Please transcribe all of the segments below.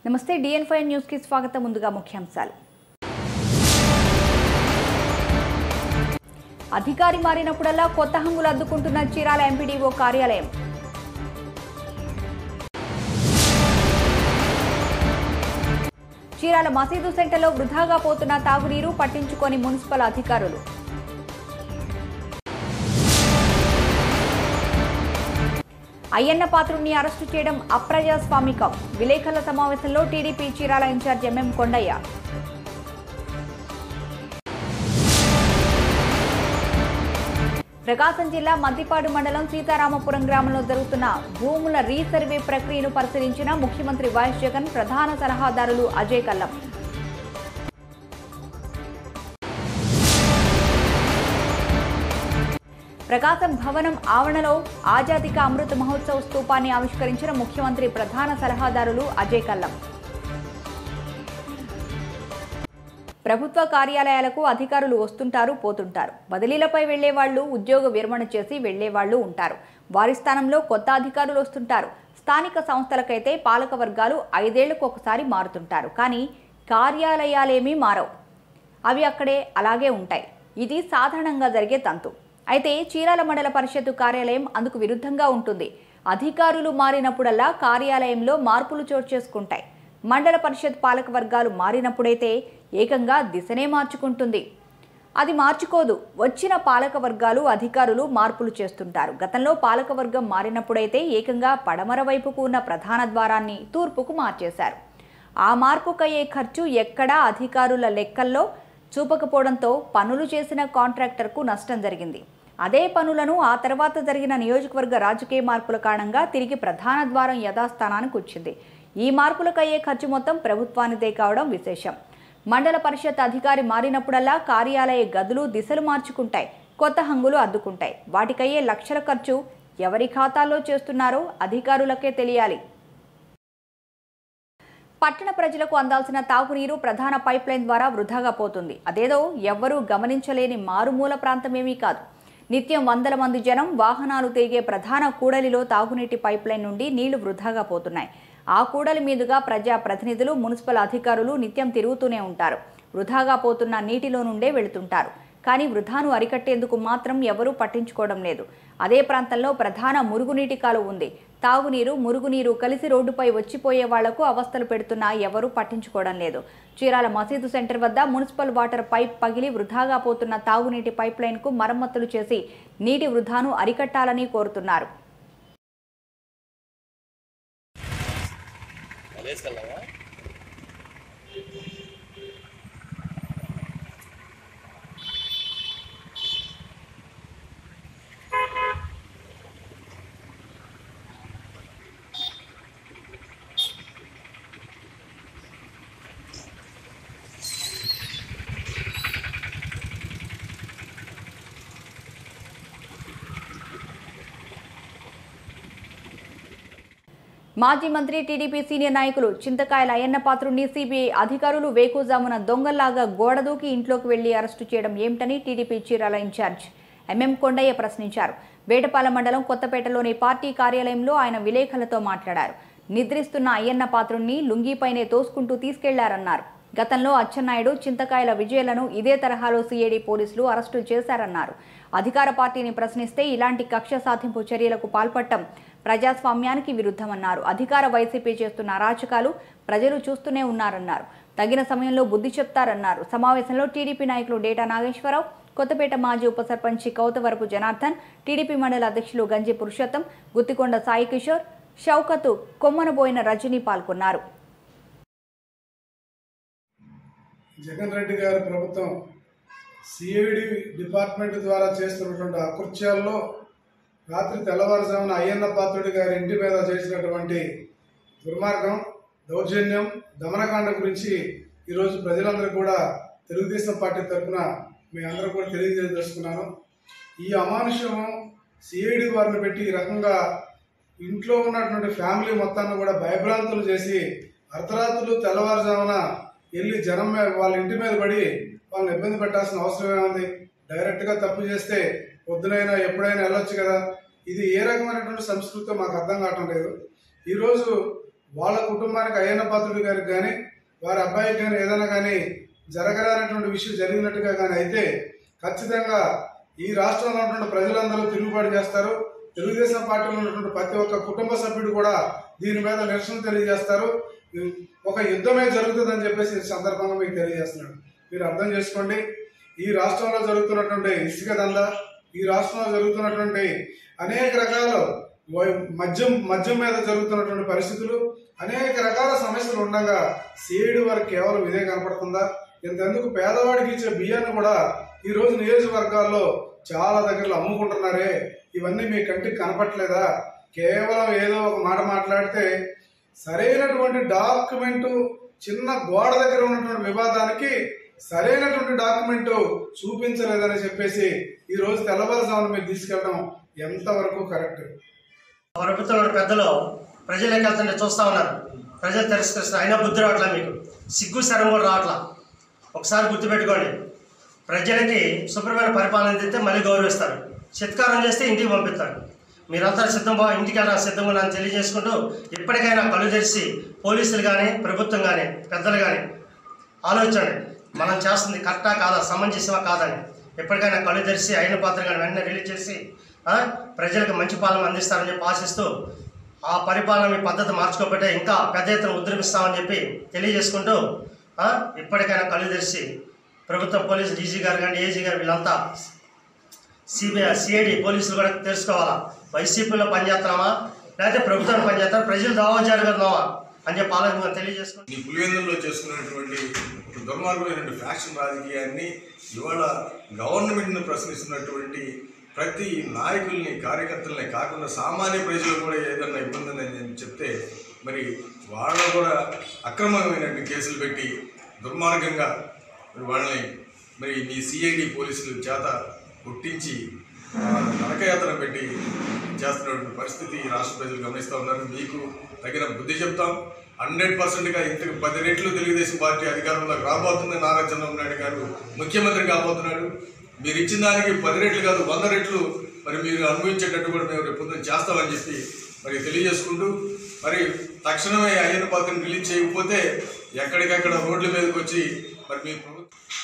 నమస్తే డిఎన్ five news కి స్వాగతం ముందుగా ముఖ్యాంశాలు అధికారి మారినప్పుడల్లా కొత్త హంగులు అద్దుకుంటున్న చీరాల ఎంపీడీఓ కార్యాలయం చీరాల మసీదు సెంటర్లో వృధాగా పోతున్న తాగునీరు పట్టించుకొని మున్సిపల్ అధికారులు అయ్యన్న పాత్రుడిని అరెస్టు చేయడం అప్రజాస్వామికం విలేకరుల సమావేశంలో TDP Chirala incharge MM Kondaiah Prakasam జిల్లా మద్దిపాడు మండలం సీతారామపురం గ్రామంలో జరుగుతున్న భూముల రీసర్వే ప్రక్రియను పరిశీలించిన ముఖ్యమంత్రి వైఎస్ జగన్ ప్రధాన సలహాదారులు అజయ్ కల్లం ప్రకాశం భవనం ఆవరణలో ఆజాదిక అమృత మహోత్సవ్ స్తూపాన్ని ఆవిష్కరించిన ముఖ్యమంత్రి ప్రధాన సలహాదారులు అజయ్ కల్లం ప్రభుత్వ కార్యాలయాలకు అధికారులు వస్తుంటారు పోతుంటారు బదిలీలపై వెళ్లే వాళ్ళు ఉద్యోగ విరమణ చేసి వెళ్లే వాళ్ళు ఉంటారు వారి స్థానంలో కొత్త అధికారులు వస్తుంటారు స్థానిక సంస్థలకైతే పాలక వర్గాలు ఐదేళ్లకు ఒకసారి మారుతుంటారు కానీ కార్యాలయాలేమీ మారవు అవి అక్కడే అలాగే ఉంటాయి ఇది సాధారణంగా జరిగే తంతు అయితే చీరాల మండల పరిషత్తు కార్యాలయం అందుకు విరుద్ధంగా ఉంటుంది అధికారులు మారినప్పుడల్లా కార్యాలయంలో మార్పులు చోటు చేసుకుంటాయి మండల పరిషత్ పాలక వర్గాలు మారినప్పుడైతే ఏకంగా దిశనే మార్చుకుంటుంది అది మార్చుకోదు వచ్చిన పాలక వర్గాలు అధికారులు మార్పులు చేస్తుంటారు గతంలో పాలక వర్గం మారినప్పుడైతే ఏకంగా పడమర వైపుకు ఉన్న ప్రధాన ద్వారాన్ని తూర్పుకు మార్చేశారు ఆ మార్పుకయ్యే ఖర్చు ఎక్కడా అధికారుల లెక్కల్లో చూపకపోవడంతో పనులు చేసిన కాంట్రాక్టర్కు నష్టం జరిగింది అదే పనులను ఆ తర్వాత జరిగిన నియోజకవర్గ రాజకీయ మార్పుల కారణంగా తిరిగి ప్రధాన ద్వారం యథాస్థానానికి వచ్చింది ఈ మార్పులకయ్యే ఖర్చు మొత్తం ప్రభుత్వానిదే కావడం విశేషం మండల పరిషత్ అధికారి మారినప్పుడల్లా కార్యాలయ గదులు దిశలు మార్చుకుంటాయి కొత్త హంగులు అద్దుకుంటాయి వాటికయ్యే లక్షల ఖర్చు ఎవరి ఖాతాల్లో చేస్తున్నారో అధికారులకే తెలియాలి పట్టణ ప్రజలకు అందాల్సిన తాగునీరు ప్రధాన పైప్ లైన్ ద్వారా వృధాగా పోతుంది అదేదో ఎవ్వరూ గమనించలేని మారుమూల ప్రాంతమేమీ కాదు నిత్యం వందల మంది జనం వాహనాలు తిరిగే ప్రధాన కూడలిలో తాగునీటి పైప్ లైన్ నుండి నీళ్లు వృధాగా పోతున్నాయి ఆ కూడలి మీదుగా ప్రజా ప్రతినిధులు మున్సిపల్ అధికారులు నిత్యం తిరుగుతూనే ఉంటారు వృధాగా పోతున్న నీటిలో నుండే వెళుతుంటారు కానీ వృధాను అరికట్టేందుకు మాత్రం ఎవరూ పట్టించుకోవడం లేదు అదే ప్రాంతంలో ప్రధాన మురుగునీటి కాలువ ఉంది తాగునీరు మురుగునీరు కలిసి రోడ్డుపై వచ్చిపోయే వాళ్లకు అవస్థలు పెడుతున్నా ఎవరూ పట్టించుకోవడం లేదు చీరాల మసీదు సెంటర్ వద్ద మున్సిపల్ వాటర్ పైప్ పగిలి వృధాగా పోతున్న తాగునీటి పైప్ లైన్కు మరమ్మతులు చేసి నీటి వృధాను అరికట్టాలని కోరుతున్నారు మాజీ మంత్రి టీడీపీ సీనియర్ నాయకులు చింతకాయల అయ్యన్న పాత్రుడిని సిబిఐ అధికారులు వేకుజామున దొంగల్లాగా గోడ దూకి ఇంట్లోకి వెళ్లి అరెస్టు చేయడం ఏమిటని టీడీపీ చీరాల ఇన్ఛార్జ్ ఎంఎం కొండయ్య ప్రశ్నించారు వేటపాలెం మండలం కొత్తపేటలోని పార్టీ కార్యాలయంలో ఆయన విలేకరులతో మాట్లాడారు నిద్రిస్తున్న అయ్యన్న పాత్రుడిని లుంగీపైనే తోసుకుంటూ తీసుకెళ్లారన్నారు గతంలో అచ్చెన్నాయుడు చింతకాయల విజయలను ఇదే తరహాలో సిఐడి పోలీసులు అరెస్టు చేశారన్నారు అధికార పార్టీని ప్రశ్నిస్తే ఇలాంటి కక్ష సాధింపు చర్యలకు పాల్పడటం ప్రజాస్వామ్యానికి విరుద్ధమన్నారు అధికార వైసీపీ చేస్తున్న అరాచకాలు ప్రజలు చూస్తూనే ఉన్నారన్నారు తగిన సమయంలో బుద్ధి చెప్తారన్నారు సమావేశంలో టీడీపీ నాయకులు డేటా నాగేశ్వరరావు కొత్తపేట మాజీ ఉప సర్పంచి కౌతవరపు జనార్దన్ టీడీపీ మండల అధ్యక్షులు గంజి పురుషోత్తం గుత్తికొండ సాయి కిషోర్ షౌకతు కొమ్మనబోయిన రజని పాల్గొన్నారు జగన్ రెడ్డి గారి ప్రభుత్వం సిఐడి డిపార్ట్మెంట్ ద్వారా చేస్తున్నటువంటి అకృత్యాల్లో రాత్రి తెల్లవారుజామున అయ్యన్న పాత్రుడి గారి ఇంటి మీద చేసినటువంటి దుర్మార్గం దౌర్జన్యం దమనకాండ గురించి ఈరోజు ప్రజలందరూ కూడా తెలుగుదేశం పార్టీ తరఫున మీ అందరూ కూడా తెలియజేస్తున్నాను ఈ అమానుష్యం సిఐడి వారిని పెట్టి ఈ రకంగా ఇంట్లో ఉన్నటువంటి ఫ్యామిలీ మొత్తాన్ని కూడా భయభ్రాంతులు చేసి అర్ధరాత్రులు తెల్లవారుజామున వెళ్ళి జనం మీద వాళ్ళ ఇంటి మీద పడి వాళ్ళని ఇబ్బంది పెట్టాల్సిన అవసరం ఏముంది డైరెక్ట్ గా తప్పు చేస్తే పొద్దునైనా ఎప్పుడైనా వెళ్ళొచ్చు కదా ఇది ఏ రకమైనటువంటి సంస్కృతి మాకు అర్థం కావటం లేదు ఈరోజు వాళ్ళ కుటుంబానికి అయ్యన్న పాత్రుడి గారికి కానీ వారి అబ్బాయికి కానీ ఏదైనా కానీ జరగరానటువంటి విషయం జరిగినట్టుగా కానీ అయితే ఖచ్చితంగా ఈ రాష్ట్రంలో ఉన్నటువంటి ప్రజలందరూ తిరుగుబాటు చేస్తారు తెలుగుదేశం పార్టీలో ఉన్నటువంటి ప్రతి ఒక్క కుటుంబ సభ్యుడు కూడా దీని మీద నిరసన తెలియజేస్తారు ఇది ఒక యుద్ధమే జరుగుతుందని చెప్పేసి ఈ సందర్భంగా మీకు తెలియజేస్తున్నాడు మీరు అర్థం చేసుకోండి ఈ రాష్ట్రంలో జరుగుతున్నటువంటి ఇసుక దందా ఈ రాష్ట్రంలో జరుగుతున్నటువంటి అనేక రకాల వై- మద్యం మద్యం మీద జరుగుతున్నటువంటి పరిస్థితులు అనేక రకాల సమస్యలు ఉండగా సిఐడి వారికి కేవలం ఇదే కనపడుతుందా ఇంతెందుకు పేదవాడికి ఇచ్చే బియ్యాన్ని కూడా ఈ రోజు నియోజకవర్గాల్లో చాలా దగ్గరలో అమ్ముకుంటున్నారే ఇవన్నీ మీ కంటికి కనపట్లేదా కేవలం ఏదో ఒక మాట మాట్లాడితే సరైనటువంటి డాక్యుమెంట్ చిన్న గోడ దగ్గర ఉన్నటువంటి వివాదానికి సరైనటువంటి డాక్యుమెంట్ చూపించలేదని చెప్పేసి ఈ రోజు తెల్లవారుజామున మీరు తీసుకెళ్ళడం ఎంతవరకు కరెక్ట్ ప్రభుత్వంలో పెద్దలు ప్రజలకు వెళ్తుంటే చూస్తా ఉన్నారు ప్రజలు తిరస్కరిస్తారు అయినా బుద్ధి రావట్లా మీకు సిగ్గు శరం కూడా రావట్లా ఒకసారి గుర్తుపెట్టుకోండి ప్రజలకి శుభ్రమైన పరిపాలన అందిస్తే మళ్ళీ గౌరవిస్తారు చిత్కారం చేస్తే ఇంటికి పంపిస్తారు మీరంతా సిద్ధం ఇంటికి వెళ్ళడం సిద్ధంగా నన్ను తెలియజేసుకుంటూ ఇప్పటికైనా కళ్ళు తెరిచి పోలీసులు కానీ ప్రభుత్వం కానీ పెద్దలు కానీ ఆలోచించండి మనం చేస్తుంది కరెక్టా కాదా సమంజసమా కాదని ఎప్పటికైనా కళ్ళు తెరిచి అయిన పాత్ర కానీ వెంటనే రిలీజ్ చేసి ఆ, ప్రజలకు మంచి పాలన అందిస్తారని చెప్పి ఆశిస్తూ ఆ పరిపాలన మీ పద్ధతి మార్చుకోబట్టే ఇంకా పెద్ద ఎత్తున ఉద్రమిస్తామని చెప్పి తెలియజేసుకుంటూ ఆ, ఇప్పటికైనా కళ్ళు తెరిచి ప్రభుత్వ పోలీసు డీజీ గారు కానీ ఏజీ గారు వీళ్ళంతా సిబిఐ సిఐడి పోలీసులు కూడా తెలుసుకోవాలా వైసీపీలో పనిచేస్తున్నామా లేకపోతే ప్రభుత్వాన్ని పనిచేస్తారా ప్రజలు దావా జరుగుతున్నావా అని చెప్పి ఆలోచన తెలియజేసుకుంటూ ఈ పులివెందుల్లో చేసుకున్నటువంటి ఒక దుర్మార్గమైనటువంటి ఫ్యాక్షన్ రాజకీయాన్ని ఇవాళ గవర్నమెంట్ను ప్రశ్నిస్తున్నటువంటి ప్రతి నాయకుల్ని కార్యకర్తల్ని కాకుండా సామాన్య ప్రజలు కూడా ఏదన్నా ఇబ్బంది ఉందని చెప్తే మరి వాళ్ళ కూడా అక్రమమైనటువంటి కేసులు పెట్టి దుర్మార్గంగా మరి వాళ్ళని మరి మీ సిఐడి పోలీసులు చేత కొట్టించి ఆ, నరకయాత్ర పెట్టి చేస్తున్నటువంటి పరిస్థితి ఈ రాష్ట్ర ప్రజలు గమనిస్తూ ఉన్నారు మీకు తగిన బుద్ధి చెప్తాం హండ్రెడ్ పర్సెంట్గా ఇంతకు పది రెట్లు తెలుగుదేశం పార్టీ అధికారంలోకి రాబోతుంది నారా చంద్రబాబు నాయుడు గారు ముఖ్యమంత్రి కాబోతున్నాడు మీరు ఇచ్చిన దానికి పది రెట్లు కాదు వంద రెట్లు మరి మీరు అనుభవించేటట్టు కూడా మేము రేపు పొద్దున్న చేస్తామని చెప్పి మరి తెలియజేసుకుంటూ మరి తక్షణమే అయ్యన్న పాత్రను రిలీజ్ చేయకపోతే ఎక్కడికక్కడ రోడ్ల మీదకి వచ్చి మరి మీ ప్రభుత్వం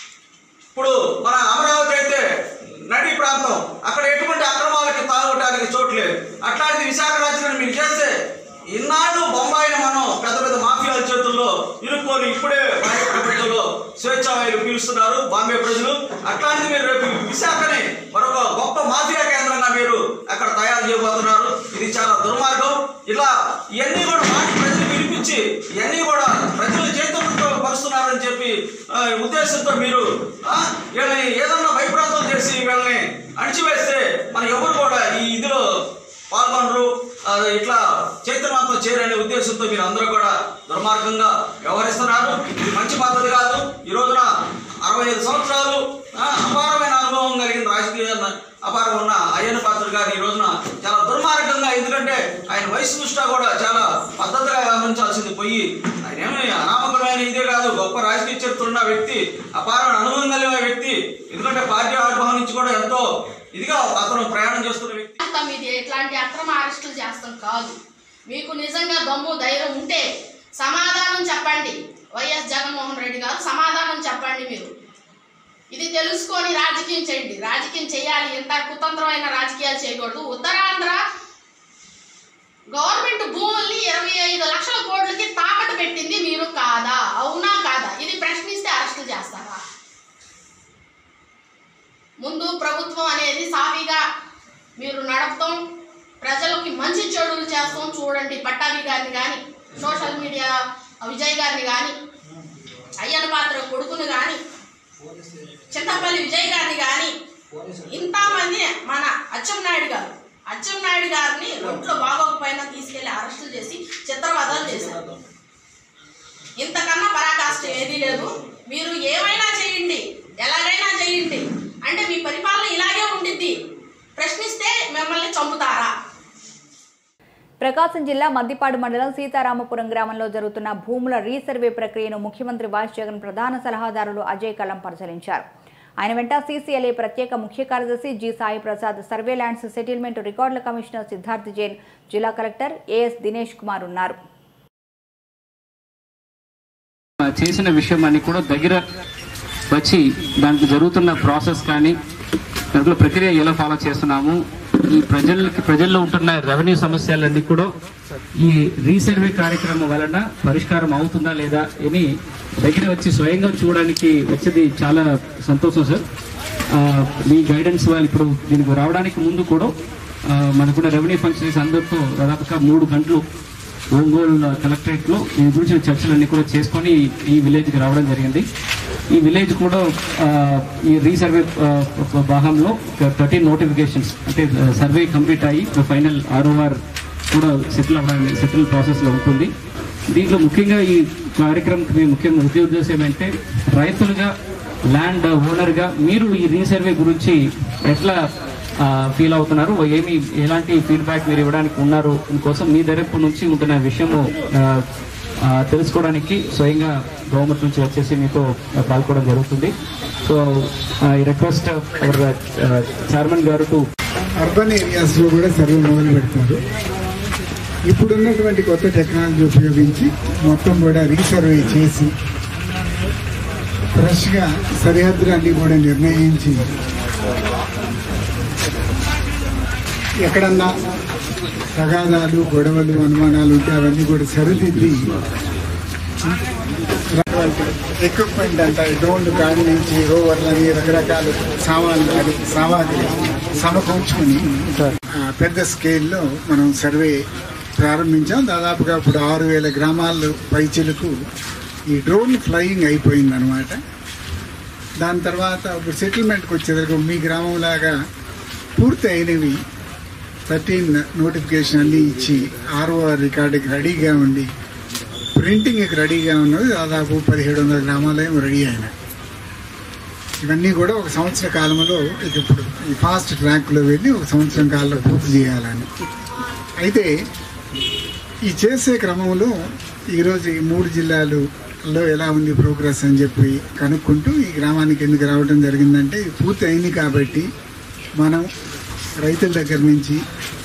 ఇప్పుడు మన అమరావతి అయితే నడి ప్రాంతం అక్కడ ఎటువంటి అక్రమాలకి తాగడానికి చోట్లేదు అట్లాంటి విశాఖ రాజ్యాన్ని మీరు చేస్తే ఇన్నాళ్ళు బొంబాయిని మనం పెద్ద పెద్ద మాఫియాల చేతుల్లో ఇరుక్కొని ఇప్పుడే భారత ప్రభుత్వంలో స్వేచ్ఛావాయులు పీలుస్తున్నారు బాంబే ప్రజలు అట్లాంటిది మీరు రేపు విశాఖని మరొక గొప్ప మాఫియా కేంద్రంగా మీరు అక్కడ తయారు చేయబోతున్నారు ఇది చాలా దుర్మార్గం ఇలా ఇవన్నీ కూడా మాటి ప్రజలు వినిపించి ఇవన్నీ కూడా ప్రజల చేతులతో పరుస్తున్నారని చెప్పి ఆ, ఉద్దేశంతో మీరు ఆ, వీళ్ళని ఏదన్నా భయప్రాంతం చేసి వీళ్ళని అణిచివేస్తే మన ఎవరు కూడా ఈ ఇదిలో పాల్గొనరు ఆ, ఇట్లా చైతన్యవంతం చేరనే ఉద్దేశంతో మీరు అందరూ కూడా దుర్మార్గంగా వ్యవహరిస్తున్నారు ఇది మంచి పద్ధతి కాదు ఈ రోజున అరవై ఐదు సంవత్సరాలు ఆ, అపారమైన అనుభవం కలిగిన రాజకీయ అపారం ఉన్న అయ్యన్న పాత్ర గారు ఈ రోజున చాలా దుర్మార్గంగా ఎందుకంటే ఆయన వయసు దృష్ట్యా కూడా చాలా పద్ధతిగా గమనించాల్సింది పోయి ఆయన ఏమి అనామకులమైన ఇదే కాదు గొప్ప రాజకీయ చరిత్ర ఉన్న వ్యక్తి అపారమైన అనుభవం కలిగిన వ్యక్తి ఎందుకంటే పార్టీ ఆవిర్భావం నుంచి కూడా ఎంతో ఇదిగా అతను ప్రయాణం చేస్తున్న వ్యక్తి చేస్తాం ఇది ఎట్లాంటి అక్రమ అరెస్టులు చేస్తాం కాదు మీకు నిజంగా దమ్ము ధైర్యం ఉంటే సమాధానం చెప్పండి వైఎస్ జగన్మోహన్ రెడ్డి గారు సమాధానం చెప్పండి మీరు ఇది తెలుసుకొని రాజకీయం చేయండి రాజకీయం చేయాలి ఎంత కుతంత్రమైన రాజకీయాలు చేయకూడదు ఉత్తరాంధ్ర గవర్నమెంట్ భూముల్ని ఇరవై ఐదు లక్షల కోట్లకి తాకట్టు పెట్టింది మీరు కాదా అవునా కాదా ఇది ప్రశ్నిస్తే అరెస్టులు చేస్తారా ముందు ప్రభుత్వం అనేది సాఫీగా మీరు నడపతాం ప్రజలకి మంచి చెడులు చేస్తాం చూడండి పట్టాభి గారిని కానీ సోషల్ మీడియా విజయ్ గారిని కానీ అయ్యన్న పాత్ర కొడుకుని కానీ చింతపల్లి విజయ్ గారిని కానీ ఇంతమంది మన అచ్చెన్నాయుడు గారు అచ్చెన్నాయుడు గారిని ఒంట్లో బాగోకపోయినా తీసుకెళ్లి అరెస్టులు చేసి చిత్రవదలు చేశారు ఇంతకన్నా పరాకాష్ట ఏదీ లేదు మీరు ఏమైనా చేయండి ఎలాగైనా చేయండి అంటే మీ పరిపాలన ఇలాగే ఉండిద్ది ప్రశ్నిస్తే మిమ్మల్ని చంపుతారా ప్రకాశం జిల్లా మద్దిపాడు మండలం సీతారామపురం గ్రామంలో జరుగుతున్న భూముల రీసర్వే ప్రక్రియను ముఖ్యమంత్రి వైఎస్ జగన్ ప్రధాన సలహాదారులు అజయ్ కల్లం పరిశీలించారు ఆయన వెంట సీసీఎల్ఏ ప్రత్యేక ముఖ్య కార్యదర్శి G Sai Prasad survey lands settlement రికార్డుల కమిషనర్ సిద్ధార్థ్ జైన్ జిల్లా కలెక్టర్ ఏఎస్ దినేష్ కుమార్ ఉన్నారు చేసిన విషయం అని కూడా దగ్గర వచ్చి దాంట్లో జరుగుతున్న ప్రాసెస్ కానీ దాంట్లో ప్రక్రియ ఎలా ఫాలో చేస్తున్నాము ఈ ప్రజలకి ప్రజల్లో ఉంటున్న రెవెన్యూ సమస్యలన్నీ కూడా ఈ రీసర్వే కార్యక్రమం వలన పరిష్కారం అవుతుందా లేదా అని దగ్గర వచ్చి స్వయంగా చూడడానికి వచ్చేది చాలా సంతోషం సార్ ఆ, మీ గైడెన్స్ వాళ్ళు ఇప్పుడు దీనికి రావడానికి ముందు కూడా ఆ, మనకు కూడా రెవెన్యూ ఫంక్షనరీస్ అందరితో దాదాపుగా మూడు గంటలు ఒంగోలు కలెక్టరేట్ లో దీని గురించిన చర్చలన్నీ కూడా చేసుకొని ఈ విలేజ్ కి రావడం జరిగింది ఈ విలేజ్ కూడా ఆ, ఈ రీసర్వే ఆ, భాగంలో థర్టీన్ నోటిఫికేషన్స్ అంటే సర్వే కంప్లీట్ అయ్యి ఫైనల్ ఆర్ఓఆర్ కూడా సెటిల్ అవ్వడానికి సెటిల్ ప్రాసెస్ లో ఉంటుంది దీంట్లో ముఖ్యంగా ఈ కార్యక్రమంకి మీ ముఖ్యంగా ముఖ్య ఉద్దేశం ఏంటంటే రైతులుగా ల్యాండ్ ఓనర్ గా మీరు ఈ రీసర్వే గురించి ఎట్లా ఫీల్ అవుతున్నారు ఏమి ఎలాంటి ఫీడ్బ్యాక్ మీరు ఇవ్వడానికి ఉన్నారు దీనికోసం మీ తరపు నుంచి ఉంటున్న విషయము ఆ, ఆ, తెలుసుకోవడానికి స్వయంగా గవర్నమెంట్ నుంచి వచ్చేసి మీతో పాల్గొనడం జరుగుతుంది so I request our chairman గారు టు అర్బన్ ఏరియాస్లో కూడా సర్వే మొదలు పెడతారు ఇప్పుడున్నటువంటి కొత్త టెక్నాలజీ ఉపయోగించి మొత్తం కూడా రీసర్వే చేసి ఫ్రెష్గా సరిహద్దులన్నీ కూడా నిర్ణయించి ఎక్కడన్నా తగాదాలు గొడవలు అనుమానాలు ఉంటే అవన్నీ కూడా సరిదిద్ది ఎక్విప్మెంట్ అంతా డ్రోన్లు కాడి నుంచి రోవర్లని రకరకాల సామాన్లు సామాగ్రి సమకూర్చుకుని ఆ, పెద్ద స్కేల్లో మనం సర్వే ప్రారంభించాం దాదాపుగా ఇప్పుడు ఆరు వేల గ్రామాలు పైచిలకు ఈ డ్రోన్ ఫ్లయింగ్ అయిపోయింది అనమాట దాని తర్వాత ఇప్పుడు సెటిల్మెంట్కి వచ్చేసరికి మీ గ్రామం లాగా పూర్తి అయినవి థర్టీన్ నోటిఫికేషన్ అన్ని ఇచ్చి ఆర్ఓఆర్ రికార్డుకి రెడీగా ఉండి ప్రింటింగ్కి రెడీగా ఉన్నది దాదాపు పదిహేడు వందల గ్రామాలయం రెడీ అయినాయి ఇవన్నీ కూడా ఒక సంవత్సర కాలంలో ఇక ఇప్పుడు ఈ ఫాస్ట్ ట్రాక్లో వెళ్ళి ఒక సంవత్సరం కాలంలో పూర్తి చేయాలని అయితే ఈ చేసే క్రమంలో ఈరోజు ఈ మూడు జిల్లాలలో ఎలా ఉంది ప్రోగ్రెస్ అని చెప్పి కనుక్కుంటూ ఈ గ్రామానికి ఎందుకు రావడం జరిగిందంటే ఇది పూర్తి అయింది కాబట్టి మనం రైతుల దగ్గర నుంచి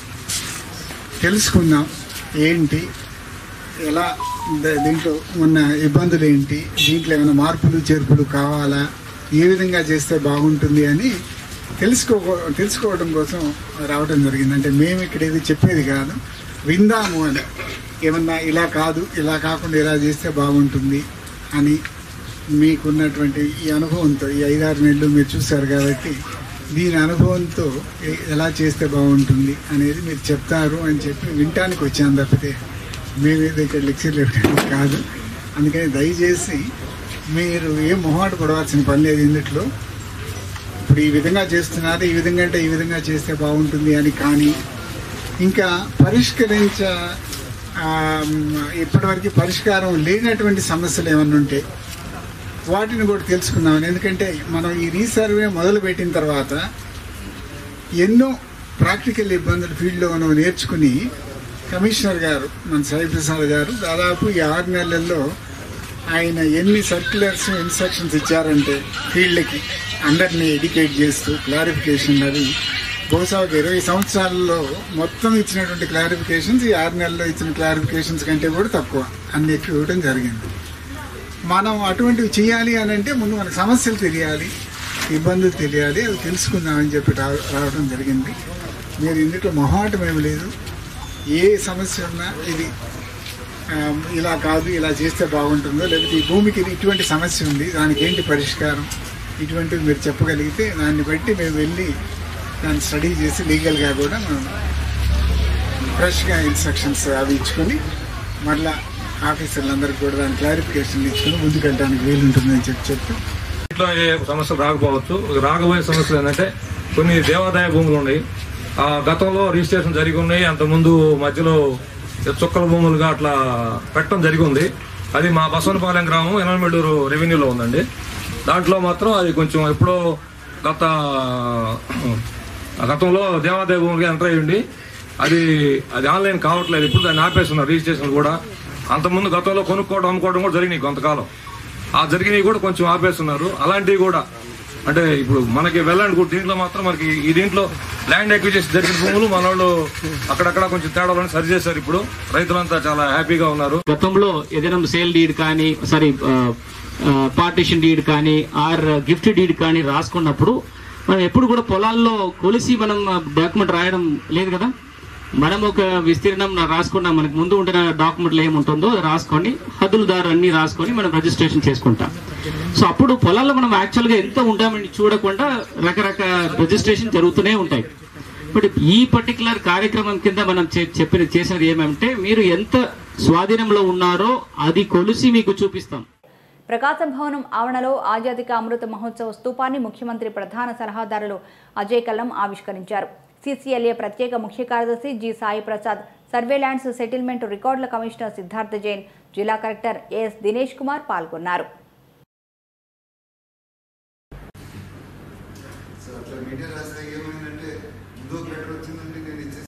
తెలుసుకుందాం ఏంటి ఎలా ద- దీంట్లో ఉన్న ఇబ్బందులు ఏంటి దీంట్లో ఏమైనా మార్పులు చేర్పులు కావాలా ఏ విధంగా చేస్తే బాగుంటుంది అని తెలుసుకో తెలుసుకోవడం కోసం రావడం జరిగింది అంటే మేము ఇక్కడ ఏది చెప్పేది కాదు విందాము అని ఏమన్నా ఇలా కాదు ఇలా కాకుండా ఇలా చేస్తే బాగుంటుంది అని మీకున్నటువంటి ఈ అనుభవంతో ఈ ఐదారు నెలలు మీరు చూశారు కాబట్టి దీని అనుభవంతో ఎ- ఎలా చేస్తే బాగుంటుంది అనేది మీరు చెప్తారు అని చెప్పి వినటానికి వచ్చాను తప్పితే మేమేదో ఇక్కడ లెక్చర్లు ఇవ్వడానికి కాదు అందుకని దయచేసి మీరు ఏం మొహమాట పడవలసిన పని లేదు ఇందులో ఇప్పుడు ఈ విధంగా చేస్తున్నారు ఈ విధంగా అంటే ఈ విధంగా చేస్తే బాగుంటుంది అని కానీ ఇంకా పరిష్కరించ ఆ, ఇప్పటివరకు పరిష్కారం లేనటువంటి సమస్యలు ఏమన్నా ఉంటే వాటిని కూడా తెలుసుకుందామని ఎందుకంటే మనం ఈ రీసర్వే మొదలు పెట్టిన తర్వాత ఎన్నో ప్రాక్టికల్ ఇబ్బందులు ఫీల్డ్లో మనం నేర్చుకుని కమిషనర్ గారు మన సాయి ప్రసాద్ గారు దాదాపు ఈ ఆరు నెలల్లో ఆయన ఎన్ని సర్క్యులర్స్ ఇన్స్ట్రక్షన్స్ ఇచ్చారంటే ఫీల్డ్కి అందరినీ ఎడ్యుకేట్ చేస్తూ క్లారిఫికేషన్ అవి బహుశా ఒక ఇరవై సంవత్సరాల్లో మొత్తం ఇచ్చినటువంటి క్లారిఫికేషన్స్ ఈ ఆరు నెలల్లో ఇచ్చిన క్లారిఫికేషన్స్ కంటే కూడా తక్కువ అన్ని ఎక్కువ ఇవ్వడం జరిగింది మనం అటువంటివి చేయాలి అని అంటే ముందు మనకు సమస్యలు తెలియాలి ఇబ్బందులు తెలియాలి అవి తెలుసుకుందామని చెప్పి రా- రావడం జరిగింది మీరు ఇందులో మొహమాటం ఏమి లేదు ఏ సమస్య ఉన్నా ఇది ఆ, ఇలా కాదు ఇలా చేస్తే బాగుంటుందో లేకపోతే ఈ భూమికి ఇటువంటి సమస్య ఉంది దానికి ఏంటి పరిష్కారం ఇటువంటివి మీరు చెప్పగలిగితే దాన్ని బట్టి మేము వెళ్ళి దాన్ని స్టడీ చేసి లీగల్గా కూడా మనం ఫ్రెష్గా ఇన్స్ట్రక్షన్స్ అవి ఇచ్చుకొని మళ్ళా ఆఫీసర్లందరికీ కూడా దాని క్లారిఫికేషన్ ఇచ్చుకొని ముందుకెళ్ళడానికి వీలుంటుందని చెప్పి చెప్పి ఇంట్లో ఏ సమస్యలు రాకపోవచ్చు రాకపోయే సమస్యలు ఏంటంటే కొన్ని దేవాదాయ భూములు ఉన్నాయి ఆ గతంలో రిజిస్ట్రేషన్ జరిగి ఉన్నాయి అంతకుముందు మధ్యలో చుక్కల భూములుగా అట్లా పెట్టడం జరిగి ఉంది అది మా బసవనపాలెం గ్రామం ఎనమేడూరు రెవెన్యూలో ఉందండి దాంట్లో మాత్రం అది కొంచెం ఎప్పుడో గత ఆ గతంలో దేవాదాయ భూములుగా ఎంటర్ అయ్యింది అది అది ఆన్లైన్ కావట్లేదు ఇప్పుడు దాన్ని ఆపేస్తున్నారు రిజిస్ట్రేషన్ కూడా అంతకుముందు గతంలో కొనుక్కోవడం అమ్ముకోవడం కూడా జరిగినాయి కొంతకాలం ఆ జరిగినవి కూడా కొంచెం ఆపేస్తున్నారు అలాంటివి కూడా అంటే ఇప్పుడు మనకి వెళ్ళండి కూడా దీంట్లో మాత్రం మనకి ఈ దీంట్లో ల్యాండ్ ఎక్విజేషన్ జరిగిన భూములు మన వాళ్ళు అక్కడక్కడ కొంచెం తేడాలను సరి చేశారు ఇప్పుడు రైతులంతా చాలా హ్యాపీగా ఉన్నారు గతంలో ఏదైనా సేల్ డీడ్ కానీ సారీ పార్టీషన్ డీడ్ కానీ ఆర్ గిఫ్ట్ డీడ్ కానీ రాసుకున్నప్పుడు మనం ఎప్పుడు కూడా పొలాల్లో కొలిసి మనం డాక్యుమెంట్ రాయడం లేదు కదా మనం ఒక విస్తీర్ణం రాసుకున్నాం మనకు ముందు ఉండిన డాక్యుమెంట్లు ఏముంటుందో అది రాసుకొని హద్దులదారు అన్ని రాసుకొని మనం రిజిస్ట్రేషన్ చేసుకుంటాం సో అప్పుడు పొలాల్లో మనం యాక్చువల్గా ఎంత ఉంటామని చూడకుండా రకరకాల రిజిస్ట్రేషన్ జరుగుతూనే ఉంటాయి బట్ ఈ పర్టికులర్ కార్యక్రమం కింద మనం చే- చెప్పిన చేసినది ఏమంటే మీరు ఎంత స్వాధీనంలో ఉన్నారో అది కొలిసి మీకు చూపిస్తాం ప్రకాశం భవనం ఆవరణలో ఆజాదిక అమృత మహోత్సవ స్తూపాన్ని ముఖ్యమంత్రి ప్రధాన సలహాదారులు అజయ్ కల్లం ఆవిష్కరించారు సీసీఎల్ఏ ప్రత్యేక ముఖ్య కార్యదర్శి G Sai Prasad survey lands settlement రికార్డుల కమిషనర్ సిద్ధార్థ జైన్ జిల్లా కలెక్టర్ ఎస్ దినేష్ కుమార్ పాల్గొన్నారు సో అట్లా మీడియా రాస్తే ఏమైందంటే ముందు ఒక లెటర్ వచ్చిందంటే నేను ఇచ్చేసి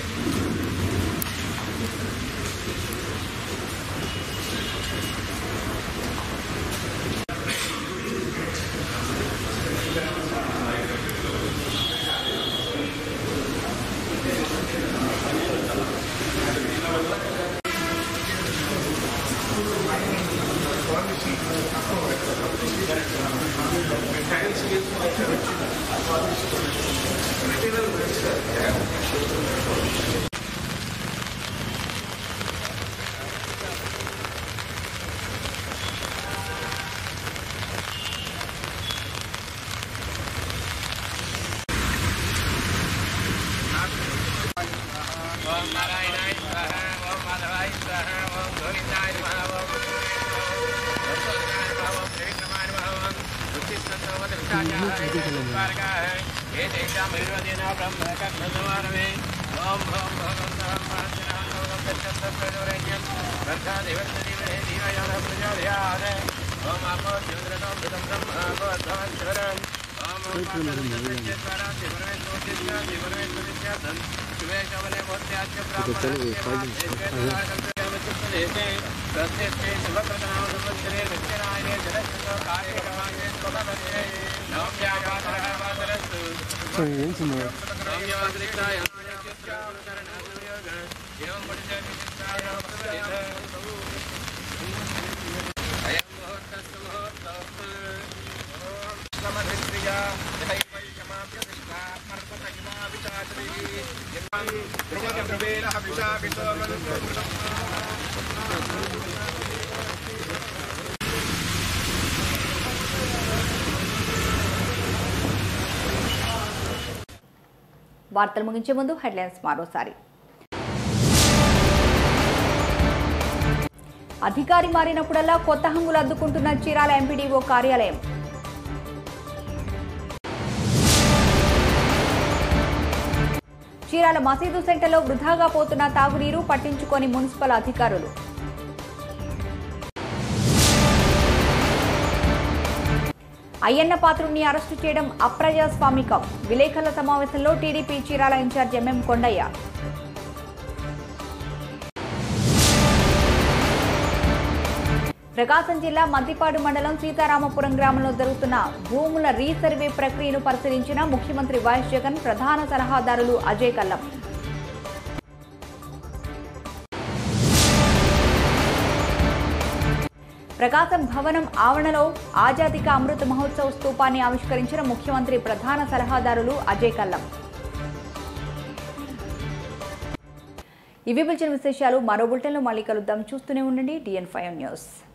వార్తలు ముగించే ముందు హెడ్లైన్స్ మరోసారి అధికారి మారినప్పుడల్లా కొత్త హంగులు అద్దుకుంటున్న చీరాల ఎంపీడీఓ కార్యాలయం చీరాల మసీదు సెంటర్లో వృధాగా పోతున్న తాగునీరు పట్టించుకొని మున్సిపల్ అధికారులు అయ్యన్న పాత్రుడిని అరెస్టు చేయడం అప్రజాస్వామికం విలేకరుల సమావేశంలో TDP Chirala incharge MM Kondaiah Prakasam జిల్లా మద్దిపాడు మండలం సీతారామపురం గ్రామంలో జరుగుతున్న భూముల రీసర్వే ప్రక్రియను పరిశీలించిన ముఖ్యమంత్రి వైఎస్ జగన్ ప్రధాన సలహాదారులు అజయ్ కల్లం ప్రకాశం భవనం ఆవరణలో ఆజాదిక అమృత మహోత్సవ్ స్తూపాన్ని ఆవిష్కరించిన ముఖ్యమంత్రి ప్రధాన సలహాదారులు అజయ్ కల్లం ఇవి పిలిచిన విశేషాలు మరో బులెటిన్లో మళ్ళీ కలుద్దాం చూస్తూనే ఉండండి డిఎన్ ఫైవ్ న్యూస్